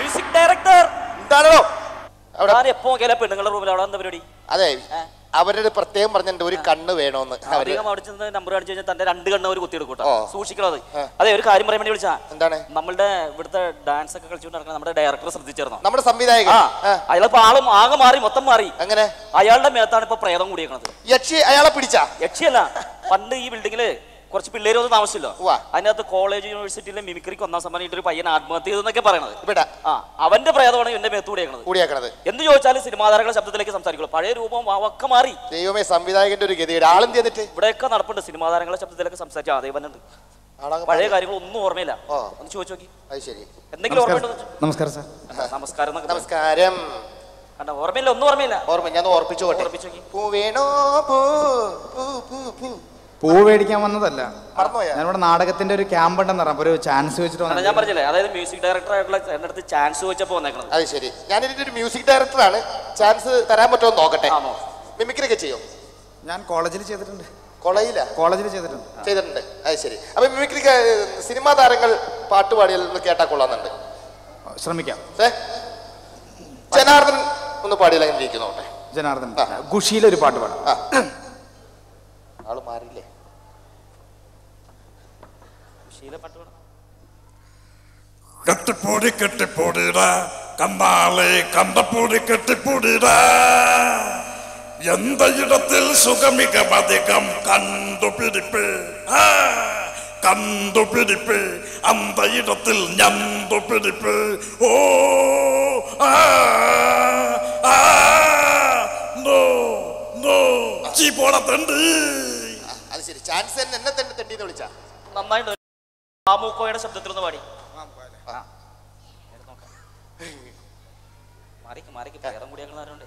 Music director എന്താണോ അവിടെ ഞാൻ എപ്പോ നോക്കിയാലും പെണ്ണുങ്ങളുടെ റൂമിൽ അവിടെ എന്താ പരിപാടി അതെ അവരുടെ പ്രത്യേകം പറഞ്ഞിട്ടുണ്ട് ഒരു കണ്ണ് വേണോന്ന് അവര് അധികം അവിടെ ചെന്ന് നമ്പർ കാണിച്ചു കഴിഞ്ഞാൽ തന്റെ രണ്ട് കണ്ണ് ഒരു കുത്തിയെടുക്കൂട്ടോ ഓ. സൂക്ഷിക്കണം അത് ആ. അതെ ഒരു കാര്യം പറയാൻ വേണ്ടി വിളിച്ചാ എന്താണ് നമ്മളുടെ ഇവിടുത്തെ ഡാൻസ് ഒക്കെ കളിച്ചുകൊണ്ട് നടക്കുന്ന നമ്മുടെ ഡയറക്ടർ ശ്രദ്ധിച്ചിരുന്നോ നമ്മുടെ സംവിധായകൻ ആ ആ, അയാളിപ്പോ ആളും ആകെ മാറി മൊത്തം മാറി അങ്ങനെ അയാളുടെ മേത്താണ് ഇപ്പൊ പ്രേതം കൂടിയേക്കണത് യക്ഷി അയാളെ പിടിച്ചാ യക്ഷിയല്ല പണ്ട് ഈ ബിൽഡിങ്ങില് കുറച്ച് പിള്ളേര് ഒന്നും താമസിച്ചല്ലോ ഉവ്വ. അതിനകത്ത് കോളേജ് യൂണിവേഴ്സിറ്റിയിലെ മിമിക്രിക്ക് ഒന്നാം സമ്മാനം ഒരു പയ്യൻ ആത്മഹത്യ ചെയ്തെന്നൊക്കെ പറയണത് ഇവിടെ ആ അവന്റെ പ്രേതമാണ് എന്റെ മേത്ത് കൂടിയേക്കണത് കൂടിയാക്കണത് എന്ത് ചോദിച്ചാലും സിനിമാ താരങ്ങളുടെ ശബ്ദത്തിലേക്ക് സംസാരിക്കുള്ളൂ പഴയ രൂപം ഒക്കെ മാറി ദൈവമേ സംവിധായകന്റെ ഒരു ഗതിയുടെ ആളും ചെയ്തിട്ട് ഇവിടെയൊക്കെ നടപ്പുണ്ട് സിനിമാ താരങ്ങളുടെ ശബ്ദത്തിലൊക്കെ സംസാരിച്ച അതേ വന്നുണ്ട് ആളാകെ പഴയ മാറി. കാര്യങ്ങൾ ഒന്നും ഓർമ്മയില്ല ഓ. ഒന്ന് ചോദിച്ചു നോക്കി അത് ശരി എന്തെങ്കിലും ഓർമ്മയുണ്ടോ നമസ്കാരം സാർ നമസ്കാരം എന്നൊക്കെ പറയും. നമസ്കാരം കണ്ടോ ഓർമ്മയില്ല ഒന്നും ഓർമ്മയില്ല ഓർമ്മ ഞാൻ ഓർപ്പിച്ചോട്ടെ ഓർപ്പിച്ച് നോക്കി. പൂ വേണോ പൂ പൂ പൂ പൂ പൂ മേടിക്കാൻ വന്നതല്ല മറന്നുപോയാ ഞാനിവിടെ നാടകത്തിന്റെ ഒരു ക്യാമ്പ് ഉണ്ടെന്ന് പറയാം അപ്പൊ ഒരു ചാൻസ് വെച്ചിട്ട് കാരണം ഞാൻ വന്നതാ. പറഞ്ഞില്ലേ അതായത് മ്യൂസിക് ഡയറക്ടർ ആയിട്ടുള്ള എന്റെ അടുത്ത് ചാൻസ് ചോദിച്ചപ്പോ വന്നേക്കണത് അത് ശരി ഞാൻ ഇതിന്റെ ഒരു മ്യൂസിക് ഡയറക്ടറാണ് ചാൻസ് തരാൻ പറ്റുമോ എന്ന് നോക്കട്ടെ ആണോ? മിമിക്രിയൊക്കെ ചെയ്യും ഞാൻ കോളേജിൽ ചെയ്തിട്ടുണ്ട് കൊളയില്ല കോളേജിൽ ചെയ്തിട്ടുണ്ട് ചെയ്തിട്ടുണ്ട് അത് ശരി അപ്പൊ മിമിക്രിക്ക് സിനിമാ താരങ്ങൾ പാട്ടുപാടിയിൽ നിന്ന് കേട്ടാ കൊള്ളാന്നുണ്ട് ശ്രമിക്കാം ഏ ജനാർദ്ദൻ ഒന്ന് പാടിയില്ല അങ്ങനെ ഇരിക്കുന്നോട്ടെ ജനാർദ്ദൻ ആ. ഖുഷിയിലെ ഒരു പാട്ട് പാടാം ആ ആള് മാറിയില്ലേ ശീലപ്പെട്ടു വേണം കെട്ടിപ്പൊടി കെട്ടിപ്പൊടിടാ കണ്ണാളെ കണ്ടപ്പൊടി കെട്ടിപ്പൊടിടാ എந்த இடத்தில் சுகமிகம் அதிகம் கண்டுபிடிப்பு ஆ, கண்டுபிடிப்பு அந்த இடத்தில் ஞந்துபிடிப்பு ஓ ஆ, ஆ, നോ നോ ചീ പോട തണ്ട് ആ, അത് ശരി ചാൻസ് തന്നെ എന്നെ തന്നെ തെണ്ടിന്ന് വിളിച്ചാ നന്നായിട്ട് മാമൂക്കോയുടെ ശബ്ദത്തിലൊന്ന് പാടി ആ. എടുത്ത് നോക്കാം. മാറിക്ക് മാറിക്ക് പ്രേതം കൂടിയാക്കുന്നാരുണ്ട്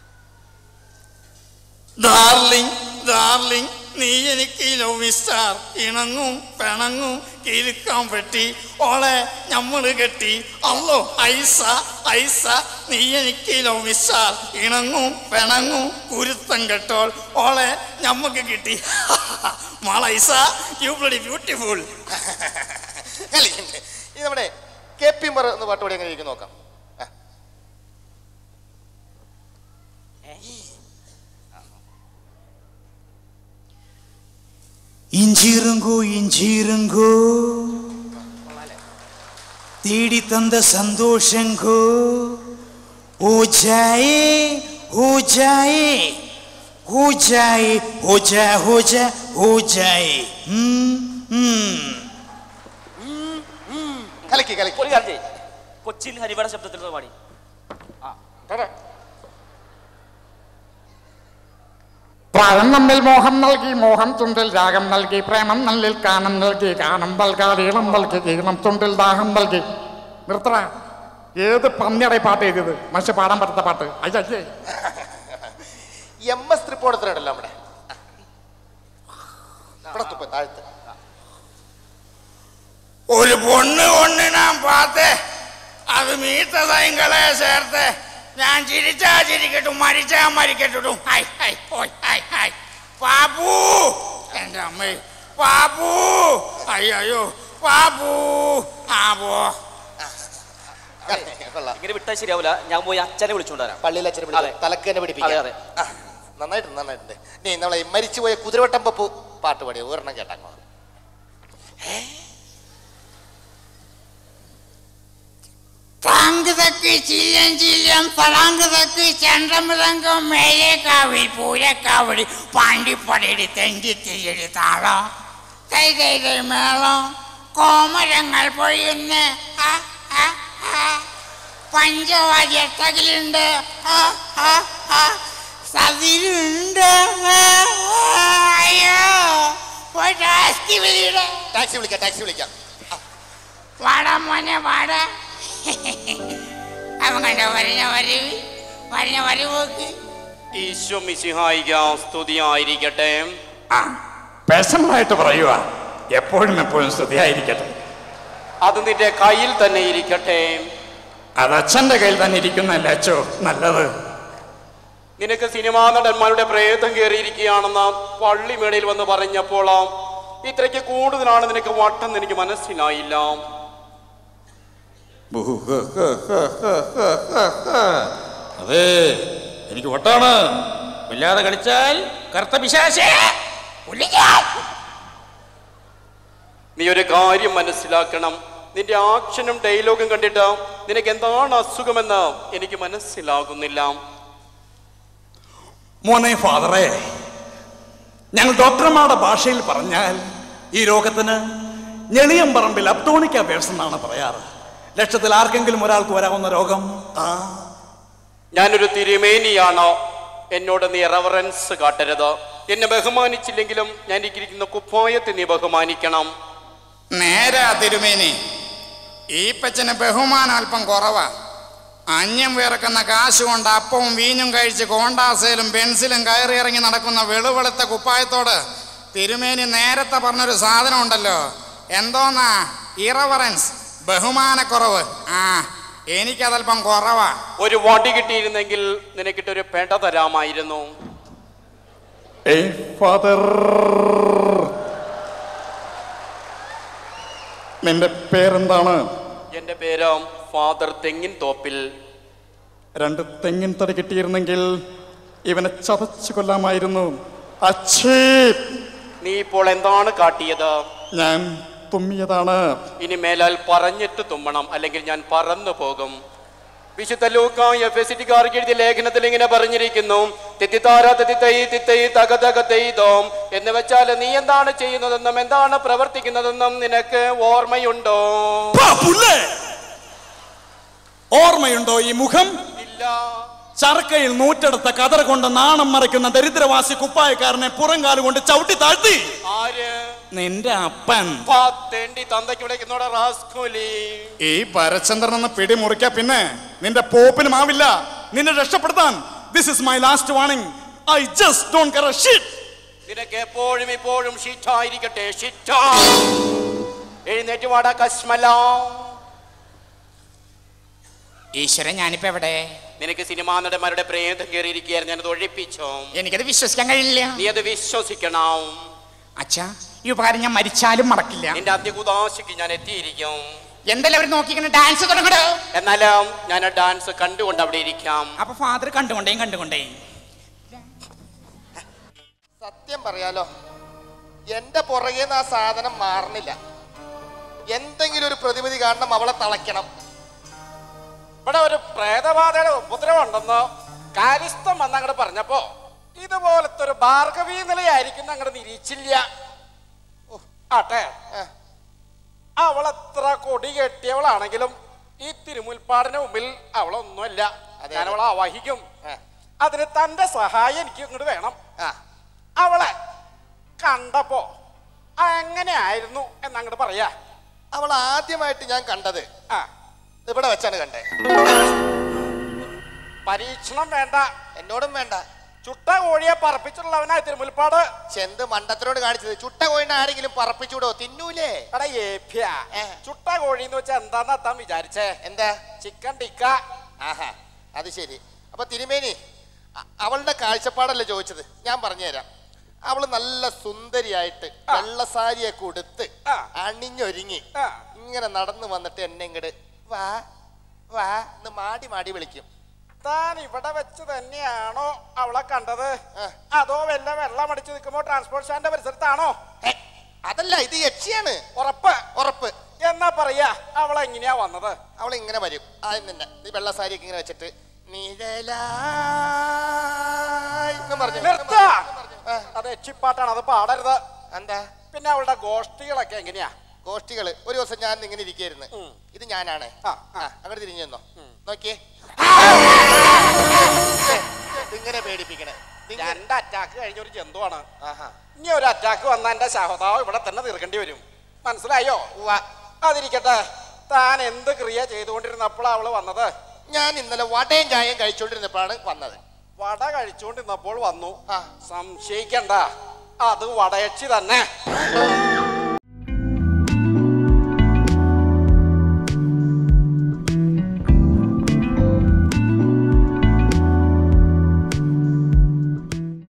ഡാർലിംഗ് ഡാർലിംഗ് നീ എനിക്ക് ലവ് സ്റ്റാർ ഇണങ്ങും പിണങ്ങും കിലുക്കാൻ പറ്റി ഓളെ ഞമ്മള് കെട്ടി അല്ലോ ഐസ ഐസ നീ എനിക്ക് ലവ് സ്റ്റാർ ഇണങ്ങും പിണങ്ങും കുരുത്തം കെട്ടോൾ ഓളെ ഞമ്മക്ക് കിട്ടി മാളൈസ യു ബ്ലഡി ബ്യൂട്ടിഫുൾ കളിക്കണ്ടേ ഇത് നമ്മുടെ കെ പി മർ എന്ന് പാട്ടുപാടി അങ്ങനെ ഇരിക്കും നോക്കാം ആ. இஞ்சிருங்கோ இஞ்சிருங்கோ தேடி தந்த சந்தோஷங்கோ ஓ ஜாயே ஓ ஜாயே ஓ ஜாயே ஓ ஜா ஓ ஜா ஓ ஜாயே ம் ம் കലക്കി കലക്കി ഒരു കാര്യം ചെയ്യ്. കൊച്ചിൻ ഹരിവയുടെ ശബ്ദത്തിലൊന്ന് പാടി പ്രായം നമ്മിൽ മോഹം നൽകി മോഹം തുണ്ടിൽ രാഗം നൽകി പ്രേമം നല്ലിൽ കാനം നൽകി ഗാനം നൽകാതെ ഈണം നൽകി ഈണം തുണ്ടിൽ ദാഹം നൽകി നിർത്തറ ഏത് പന്നിയുടെ പാട്ട് എഴുതിയത് മനുഷ്യ പാടാൻ പറ്റാത്ത പാട്ട് അയ്യേ എം എസ് തൃപ്പോണത്തിനുണ്ടല്ലോ നമ്മുടെ ഇവിടെ തുപ്പ താഴത്ത് ഒരു പൊണ്ണ് ഒന്ന് ഞാൻ പാത്തേ അത് മീത്ത സൈങ്കളെ ചേർത്ത് ഞാൻ ചിരിച്ചാ ചിരിക്കട്ടും മരിച്ചാ മരിക്കട്ടും ഹൈ ഹൈ ഓയ് ഹൈ ഹൈ പാപ്പു എൻ്റെ അമ്മ പാപ്പു അയ്യോ പാപ്പു ആ പോ കൊള്ളാം ഇങ്ങനെ വിട്ടാൽ ശരിയാവില്ല ഞാൻ പോയി അച്ഛനെ വിളിച്ചുകൊണ്ട് വരാം പള്ളിയിൽ അച്ഛനെ അതെ. പിടിച്ച് തലക്ക് തന്നെ അതെ, പിടിപ്പിക്കാം അതെ. ആ, നന്നായിട്ടുണ്ട് നന്നായിട്ടുണ്ട് നീ നമ്മളെ മരിച്ചുപോയ കുതിരവട്ടം പപ്പു പാട്ട് പാടി ഒരെണ്ണം കേട്ടാ താങ്ക് തക്ക് ചില്ലം ചില്ലം പളാങ്ക് തക്ക് ചന്ദ്രമൃതങ്കം മേലേക്കാവിൽ പൂരക്കാവടി പാണ്ടിപ്പടയുടെ തെണ്ടിത്തിരി താളം കൈ കൈ കൈ മേളം കോമരങ്ങൾ പൊഴിയുന്ന ആ, ആ, ആ. പഞ്ചവാദ്യത്തകിലുണ്ട് ആ, ആ, ആ. സതിരുണ്ട് ആ, ആ, അയ്യോ പോയി ടാക്സി വിളിയുടെ ടാക്സി വിളിക്കാം ടാക്സി വിളിക്കാം വാടാ മോനെ വാടാ അവൻ കണ്ടോ വരഞ്ഞ വരവ് വരഞ്ഞ വരവോക്ക് ഈശോ മിശിഹായിക്കാം സ്തുതിയായിരിക്കട്ടെ പേഴ്സണലായിട്ട് പറയുക എപ്പോഴും എപ്പോഴും സ്തുതിയായിരിക്കട്ടെ അത് നിന്റെ കയ്യിൽ തന്നെ ഇരിക്കട്ടെ അത് അച്ഛൻ്റെ കയ്യിൽ തന്നെ ഇരിക്കുന്നല്ലേ അച്ചോ നല്ലത് നിനക്ക് സിനിമാ നടന്മാരുടെ പ്രേതം കയറിയിരിക്കുകയാണെന്ന് പള്ളിമേടയിൽ വന്ന് പറഞ്ഞപ്പോൾ ഇത്രയ്ക്ക് കൂടുതലാണ് നിനക്ക് വട്ടെന്ന് എനിക്ക് മനസ്സിലായില്ല അതെ എനിക്ക് വട്ടാണ് വല്ലാതെ കളിച്ചാൽ കറുത്ത പിശാശേ നീ ഒരു കാര്യം മനസ്സിലാക്കണം നിന്റെ ആക്ഷനും ഡയലോഗും കണ്ടിട്ട് നിനക്ക് എന്താണ് അസുഖമെന്ന് എനിക്ക് മനസ്സിലാകുന്നില്ല മോനെ ഫാദറെ ഞങ്ങൾ ഡോക്ടർമാരുടെ ഭാഷയിൽ പറഞ്ഞാൽ ഈ രോഗത്തിന് ഞെളിയം പറമ്പിൽ അബ്ദോണിക്ക വേഴ്സ് എന്നാണ് പറയാറ് ലക്ഷത്തിൽ ആർക്കെങ്കിലും ഒരാൾക്ക് വരാവുന്ന രോഗം ആ ഞാനൊരു തിരുമേനിയാണോ എന്നോട് നീ റെവറൻസ് കാട്ടരുത് എന്നെ ബഹുമാനിച്ചില്ലെങ്കിലും ഞാൻ ഇരിക്കുന്ന കുപ്പായത്തെ നീ ബഹുമാനിക്കണം നേരാ തിരുമേനി ഈ പച്ചന് ബഹുമാനം അല്പം കുറവാ അന്യം വിറക്കുന്ന കാശ് കൊണ്ട് അപ്പവും വീഞ്ഞും കഴിച്ച് കോണ്ടാസയിലും പെൻസിലും കയറി ഇറങ്ങി നടക്കുന്ന വെളുവെളുത്ത കുപ്പായത്തോട് തിരുമേനി നേരത്തെ പറഞ്ഞൊരു സാധനം ഉണ്ടല്ലോ എന്തോന്നാ ഇറവറൻസ് ബഹുമാനക്കുറവ് ആ എനിക്കതല്പം കുറവാ ഒരു വടി കിട്ടിയിരുന്നെങ്കിൽ നിനക്കിട്ടൊരു പെട തരാമായിരുന്നു ഏയ് ഫാദർ നിന്റെ പേരെന്താണ് എന്റെ പേര് ഫാദർ തെങ്ങിൻ തോപ്പിൽ രണ്ട് തെങ്ങിൻ തടി കിട്ടിയിരുന്നെങ്കിൽ ഇവനെ ചതച്ചു കൊല്ലാമായിരുന്നു അച്ഛേ നീ ഇപ്പോൾ എന്താണ് കാട്ടിയത് ഞാൻ തുമ്മിയതാണ് ഇനി മേലാൽ പറഞ്ഞിട്ട് തുമ്മണം അല്ലെങ്കിൽ ഞാൻ പറന്നു പോകും വിശുദ്ധ ലൂക്ക എഫ് എസ് ടിക്കാർക്ക് എഴുതിയ ലേഖനത്തിൽ ഇങ്ങനെ പറഞ്ഞിരിക്കുന്നു തെറ്റിത്താര തെറ്റിത്തൈ തിത്തൈ തക തക തെയ്തോം എന്ന് വെച്ചാൽ നീ എന്താണ് ചെയ്യുന്നതെന്നും എന്താണ് പ്രവർത്തിക്കുന്നതെന്നും നിനക്ക് ഓർമ്മയുണ്ടോ പാ, പുല്ലേ! ഓർമ്മയുണ്ടോ ഈ മുഖം ഇല്ല ചർക്കയിൽ നൂറ്റെടുത്ത കതർ കൊണ്ട് നാണം മറയ്ക്കുന്ന ദരിദ്രവാസി കുപ്പായക്കാരനെ പുറംകാല് കൊണ്ട് ചവിട്ടി താഴ്ത്തി ആര് നിന്റെ അപ്പൻ പാ, തെണ്ടി തന്തയ്ക്ക് വിളിക്കുന്നോടെ റാസ്കൂലി ഈ പരചന്ദ്രൻ എന്ന് പിടി മുറിക്കാ പിന്നെ നിന്റെ പോപ്പിനും ആവില്ല നിന്നെ രക്ഷപ്പെടുത്താൻ this is my last warning I just don't care a shit നിനക്ക് എപ്പോഴും ഇപ്പോഴും ഷിറ്റായിരിക്കട്ടെ ഷിറ്റ എഴുന്നേറ്റ് വാടാ കശ്മല ഈശ്വരൻ ഞാനിപ്പോ എവിടെ നിനക്ക് സിനിമാ നടന്മാരുടെ പ്രേതം കയറിയിരിക്കുകയായിരുന്നു ഞാനത് ഒഴിപ്പിച്ചോ എനിക്കത് വിശ്വസിക്കാൻ കഴിയില്ല നീ അത് വിശ്വസിക്കണം അച്ഛാ ഈ ഉപകാരം ഞാൻ മരിച്ചാലും മറക്കില്ല നിന്റെ അന്ത്യകുദാശയ്ക്ക് ഞാൻ എത്തിയിരിക്കും എന്തെല്ലാം അവർ നോക്കിക്കണ ഡാൻസ് തുടങ്ങടോ എന്നാലും ഞാൻ ആ ഡാൻസ് കണ്ടുകൊണ്ട് അവിടെ ഇരിക്കാം അപ്പൊ ഫാദർ കണ്ടുകൊണ്ടേയും കണ്ടുകൊണ്ടേയും സത്യം പറയാലോ എന്റെ പുറകേന്ന് ആ സാധനം മാറണില്ല എന്തെങ്കിലും ഒരു പ്രതിവിധി കാണണം അവളെ തളയ്ക്കണം ഇവിടെ ഒരു പ്രേതബാധയുടെ ഉപദ്രവം ഉണ്ടെന്ന് കാര്യസ്ഥം വന്ന് അങ്ങോട്ട് പറഞ്ഞപ്പോ ഇതുപോലത്തെ ഒരു ഭാർഗവീ നിലയായിരിക്കും അങ്ങോട്ട് നിരീക്ഷില്ല ഓ, ആട്ടെ ഏ, അവളെത്ര കൊടി കെട്ടിയവളാണെങ്കിലും ഈ തിരുമുൽപ്പാടിന് മുമ്പിൽ അവളൊന്നുമല്ല അതെ, ഞാൻ അതെ. അവളെ ആവാഹിക്കും ഏ, അതിന് തന്റെ സഹായം എനിക്ക് ഇങ്ങോട്ട് വേണം ആ, അവളെ കണ്ടപ്പോ എങ്ങനെയായിരുന്നു എന്നങ്ങോട്ട് പറയാ അവൾ ആദ്യമായിട്ട് ഞാൻ കണ്ടത് ആ ഇവിടെ വെച്ചാണ് കണ്ടേ പരീക്ഷണം വേണ്ട എന്നോടും വേണ്ട ചുട്ട കോഴിയെ പറപ്പിച്ചിട്ടുള്ളവനാ തിരുമുൽപ്പാട് ചെന്ത് മണ്ടത്തിനോട് കാണിച്ചത് ചുട്ട കോഴിനെ ആരെങ്കിലും പറപ്പിച്ചുവിടോ തിന്നൂലേ എടാ ഏഭ്യ ഏ. ചുട്ട കോഴി എന്ന് വെച്ചാ എന്താന്ന് എത്താൻ വിചാരിച്ചേ എന്താ ചിക്കൻ ടിക്ക ആഹാ അത് ശരി അപ്പൊ തിരുമേനി അ- അവളുടെ കാഴ്ചപ്പാടല്ലേ ചോദിച്ചത് ഞാൻ പറഞ്ഞുതരാം അവള് നല്ല സുന്ദരിയായിട്ട് വെള്ളസാരിയൊക്കെ ഉടുത്ത് ആ. അണിഞ്ഞൊരുങ്ങി ആ. ഇങ്ങനെ നടന്നു വന്നിട്ട് എന്നെ ഇങ്ങട് വാ വാ എന്ന് മാടി മാടി വിളിക്കും താൻ ഇവിടെ വെച്ച് തന്നെയാണോ അവളെ കണ്ടത് ആ. അതോ വല്ല വെള്ളം അടിച്ചു നിൽക്കുമ്പോ ട്രാൻസ്പോർട്ട് സ്റ്റാൻഡിന്റെ പരിസരത്താണോ ഹെ, അതല്ല ഇത് യക്ഷിയാണ് ഉറപ്പ് ഉറപ്പ് എന്നാ പറയാ അവളെ എങ്ങനെയാ വന്നത് അവൾ ഇങ്ങനെ വരും ആദ്യം തന്നെ ഈ വെള്ളസാരിയൊക്കെ ഇങ്ങനെ വെച്ചിട്ട് നിഴലായി എന്നും പറഞ്ഞു നിർത്ത ആ, അത് എച്ചിപ്പാട്ടാണ് അത് പാടരുത് എന്താ പിന്നെ അവളുടെ ഗോഷ്ഠികളൊക്കെ എങ്ങനെയാ ഗോഷ്ഠികള് ഒരു ദിവസം ഞാൻ ഇങ്ങനെ ഇരിക്കായിരുന്നു ഉം. ഇത് ഞാനാണ് ആ, ആ അങ്ങോട്ട് തിരിഞ്ഞു നിന്നോ നോക്കിയേ ഇങ്ങനെ പേടിപ്പിക്കണേ ഇതിങ്ങനെ- രണ്ട് അറ്റാക്ക് കഴിഞ്ഞ ഒരു ജന്തുവാണ് ആഹാ. ഇനി ഒരു അറ്റാക്ക് വന്ന എന്റെ ശഹതാവ് ഇവിടെ തന്നെ തീർക്കേണ്ടി വരും മനസ്സിലായോ ഉവ്വ. അതിരിക്കട്ടെ താൻ എന്ത് ക്രിയ ചെയ്തുകൊണ്ടിരുന്നപ്പോൾ അവള് വന്നത് ഞാൻ ഇന്നലെ വടയും ചായയും കഴിച്ചോണ്ടിരുന്നപ്പോഴാണ് വന്നത് വട കഴിച്ചുകൊണ്ടിരുന്നപ്പോൾ വന്നു ആ. സംശയിക്കണ്ട അത് വടയച്ചി തന്നെ